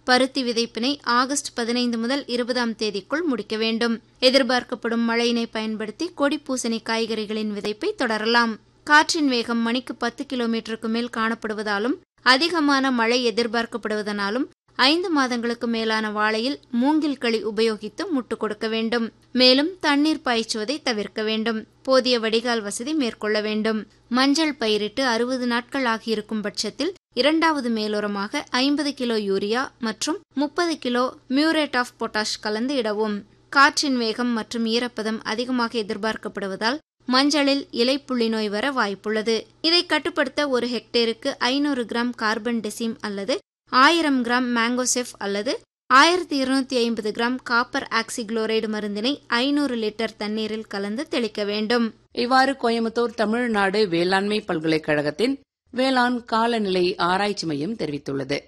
பருத்தி விதைப்பினை ஆகஸ்ட் பதினைந்து முதல் இருபதாம் தேதிக்குள் முடிக்க வேண்டும் எதிர்பார்க்கப்படும் மழையினை பயன்படுத்தி கொடி பூசணி காய்கறிகளின் விதைப்பை தொடரலாம் காற்றின் வேகம் மணிக்கு பத்து கிலோமீட்டருக்கு மேல் காணப்படுவதாலும் அதிகமான மழை எதிர்பார்க்கப்படுவதனாலும் ஐந்து மாதங்களுக்கு மேலான வாழையில் மூங்கில் களி உபயோகித்து முட்டு கொடுக்க வேண்டும் மேலும் தண்ணீர் பாய்ச்சுவதை தவிர்க்க வேண்டும் போதிய வடிகால் வசதி மேற்கொள்ள வேண்டும் மஞ்சள் பயிரிட்டு அறுபது நாட்கள் ஆகியிருக்கும் பட்சத்தில் இரண்டாவது மேலுரமாக ஐம்பது கிலோ யூரியா மற்றும் முப்பது கிலோ மியூரேட் ஆஃப் பொட்டாஷ் கலந்து இடவும் காற்றின் வேகம் மற்றும் ஈரப்பதம் அதிகமாக எதிர்பார்க்கப்படுவதால் மஞ்சளில் இலைப்புள்ளி நோய் வர வாய்ப்புள்ளது இதை கட்டுப்படுத்த ஒரு ஹெக்டேருக்கு ஐநூறு கிராம் கார்பன் டெசிம் அல்லது ஆயிரம் கிராம் மேங்கோசெஃப் அல்லது ஆயிரத்தி இருநூத்தி ஐம்பது கிராம் காப்பர் ஆக்சிகுளோரைடு மருந்தினை ஐநூறு லிட்டர் தண்ணீரில் கலந்து தெளிக்க வேண்டும் இவ்வாறு கோயம்புத்தூர் தமிழ்நாடு வேளாண்மை பல்கலைக்கழகத்தின் வேளாண் காலநிலை ஆராய்ச்சி மையம் தெரிவித்துள்ளது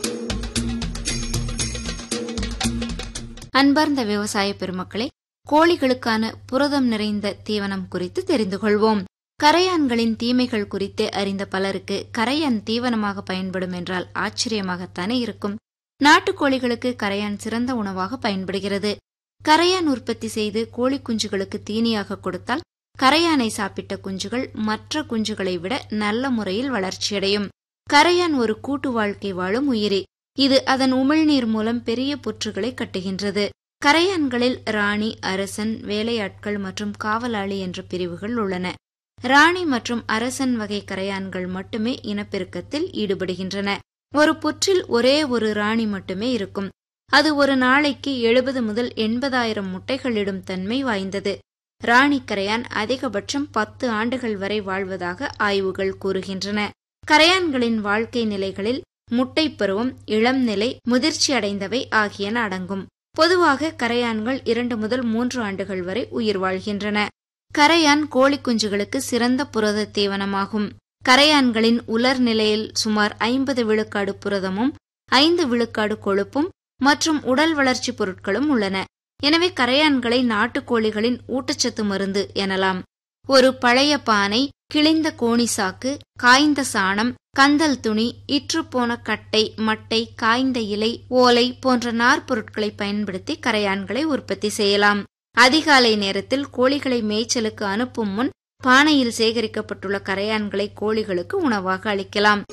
அன்பார்ந்த விவசாய பெருமக்களே கோழிகளுக்கான புரதம் நிறைந்த தீவனம் குறித்து தெரிந்து கொள்வோம் கரையான்களின் தீமைகள் குறித்து அறிந்த பலருக்கு கரையான் தீவனமாக பயன்படும் என்றால் ஆச்சரியமாகத்தானே இருக்கும் நாட்டுக்கோழிகளுக்கு கரையான் சிறந்த உணவாக பயன்படுகிறது கரையான் உற்பத்தி செய்து கோழி குஞ்சுகளுக்கு தீனியாக கொடுத்தால் கரையானை சாப்பிட்ட குஞ்சுகள் மற்ற குஞ்சுகளை விட நல்ல முறையில் வளர்ச்சியடையும் கரையான் ஒரு கூட்டு வாழ்க்கை வாழும் உயிரி இது அதன் உமிழ்நீர் மூலம் பெரிய புற்றுகளை கட்டுகின்றது கரையான்களில் ராணி அரசன் வேலையாட்கள் மற்றும் காவலாளி என்ற பிரிவுகள் உள்ளன ராணி மற்றும் அரசன் வகை கரையான்கள் மட்டுமே இனப்பெருக்கத்தில் ஈடுபடுகின்றன ஒரு புற்றில் ஒரே ஒரு ராணி மட்டுமே இருக்கும் அது ஒரு நாளைக்கு எழுபது முதல் எண்பதாயிரம் முட்டைகளிடும் தன்மை வாய்ந்தது ராணி கரையான் அதிகபட்சம் பத்து ஆண்டுகள் வரை வாழ்வதாக ஆய்வுகள் கூறுகின்றன கரையான்களின் வாழ்க்கை நிலைகளில் முட்டை பருவம் இளம் நிலை முதிர்ச்சி அடைந்தவை ஆகியன அடங்கும் பொதுவாக கரையான்கள் இரண்டு முதல் மூன்று ஆண்டுகள் வரை உயிர் வாழ்கின்றன கரையான் கோழி குஞ்சுகளுக்கு சிறந்த புரத தீவனமாகும் கரையான்களின் உலர் நிலையில் சுமார் ஐம்பது விழுக்காடு புரதமும் ஐந்து விழுக்காடு கொழுப்பும் மற்றும் உடல் வளர்ச்சி பொருட்களும் உள்ளன எனவே கரையான்களை நாட்டுக்கோழிகளின் ஊட்டச்சத்து மருந்து எனலாம் ஒரு பழைய பானை கிழிந்த கோணிசாக்கு காய்ந்த சாணம் கந்தல் துணி இற்றுப்போன கட்டை மட்டை காய்ந்த இலை ஓலை போன்ற நார்ப்பொருட்களை பயன்படுத்தி கரையான்களை உற்பத்தி செய்யலாம் அதிகாலை நேரத்தில் கோழிகளை மேய்ச்சலுக்கு அனுப்பும் முன் பானையில் சேகரிக்கப்பட்டுள்ள கரையான்களை கோழிகளுக்கு உணவாக அளிக்கலாம்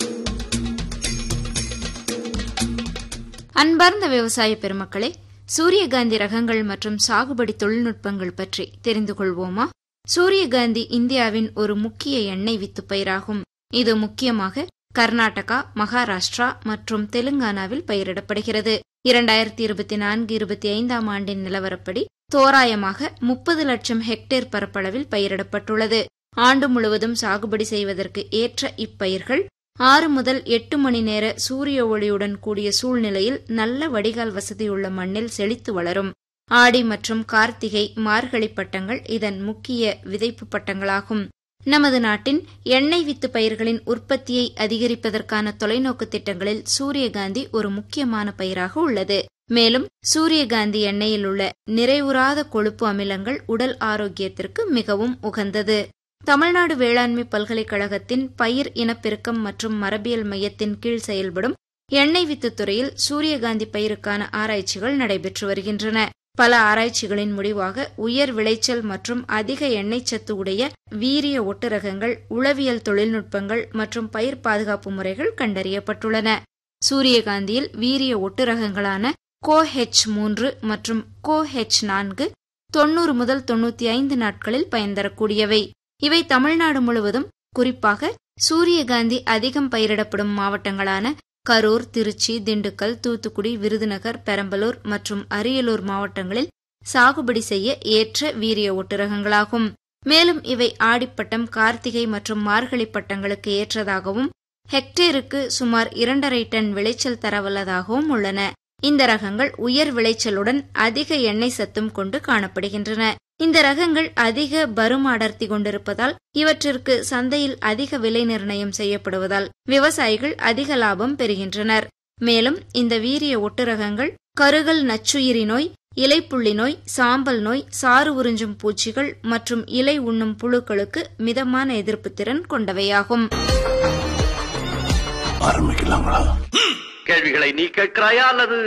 அன்பார்ந்த விவசாய பெருமக்களே சூரியகாந்தி ரகங்கள் மற்றும் சாகுபடி தொழில்நுட்பங்கள் பற்றி தெரிந்து கொள்வோமா சூரியகாந்தி இந்தியாவின் ஒரு முக்கிய எண்ணெய் வித்து பயிராகும் இது முக்கியமாக கர்நாடகா மகாராஷ்டிரா மற்றும் தெலுங்கானாவில் பயிரிடப்படுகிறது இரண்டாயிரத்தி இருபத்தி நான்கு இருபத்தி ஐந்தாம் ஆண்டின் நிலவரப்படி தோராயமாக முப்பது லட்சம் ஹெக்டேர் பரப்பளவில் பயிரிடப்பட்டுள்ளது ஆண்டு முழுவதும் சாகுபடி செய்வதற்கு ஏற்ற இப்பயிர்கள் ஆறு முதல் எட்டு மணி நேர சூரிய ஒளியுடன் கூடிய சூழ்நிலையில் நல்ல வடிகால் வசதியுள்ள மண்ணில் செழித்து வளரும் ஆடி மற்றும் கார்த்திகை மார்கழி பட்டங்கள் இதன் முக்கிய விதைப்பு பட்டங்களாகும் நமது நாட்டின் எண்ணெய் வித்து பயிர்களின் உற்பத்தியை அதிகரிப்பதற்கான தொலைநோக்கு திட்டங்களில் சூரியகாந்தி ஒரு முக்கியமான பயிராக உள்ளது மேலும் சூரியகாந்தி எண்ணெயில் உள்ள நிறைவுறாத கொழுப்பு அமிலங்கள் உடல் ஆரோக்கியத்திற்கு மிகவும் உகந்தது தமிழ்நாடு வேளாண்மை பல்கலைக்கழகத்தின் பயிர் இனப்பெருக்கம் மற்றும் மரபியல் மையத்தின் கீழ் செயல்படும் எண்ணெய் வித்து துறையில் சூரியகாந்தி பயிருக்கான ஆராய்ச்சிகள் நடைபெற்று வருகின்றன பல ஆராய்ச்சிகளின் முடிவாக உயர் விளைச்சல் மற்றும் அதிக எண்ணெய் சத்து உடைய வீரிய ஒட்டுரகங்கள் உளவியல் தொழில்நுட்பங்கள் மற்றும் பயிர் பாதுகாப்பு முறைகள் கண்டறியப்பட்டுள்ளன சூரியகாந்தியில் வீரிய ஒட்டுரகங்களான கோ ஹெச் மூன்று மற்றும் கோ ஹெச் நான்கு தொன்னூறு முதல் தொன்னூத்தி ஐந்து நாட்களில் பயன் தரக்கூடியவை இவை தமிழ்நாடு முழுவதும் குறிப்பாக சூரியகாந்தி அதிகம் பயிரிடப்படும் மாவட்டங்களான கரூர் திருச்சி திண்டுக்கல் தூத்துக்குடி விருதுநகர் பெரம்பலூர் மற்றும் அரியலூர் மாவட்டங்களில் சாகுபடி செய்ய ஏற்ற வீரிய ஒட்டுரகங்களாகும் மேலும் இவை ஆடிப்பட்டம் கார்த்திகை மற்றும் மார்கழி பட்டங்களுக்கு ஏற்றதாகவும் ஹெக்டேருக்கு சுமார் இரண்டரை டன் விளைச்சல் தரவல்லதாகவும் உள்ளன இந்த ரகங்கள் உயர் விளைச்சலுடன் அதிக எண்ணெய் சத்தும் கொண்டு காணப்படுகின்றன இந்த ரகங்கள் அதிக பரும் அடர்த்தி கொண்டிருப்பதால் இவற்றிற்கு சந்தையில் அதிக விலை நிர்ணயம் செய்யப்படுவதால் விவசாயிகள் அதிக லாபம் பெறுகின்றனர் மேலும் இந்த வீரிய ஒட்டுரகங்கள் கருகல் நச்சுயிரி நோய் இலைப்புள்ளி நோய் சாம்பல் நோய் சாறு உறிஞ்சும் பூச்சிகள் மற்றும் இலை உண்ணும் புழுக்களுக்கு மிதமான எதிர்ப்பு திறன் கொண்டவையாகும் ஆரம்பிக்கலாங்களா கேள்விகளை நீ கேட்கிறாயா அல்லது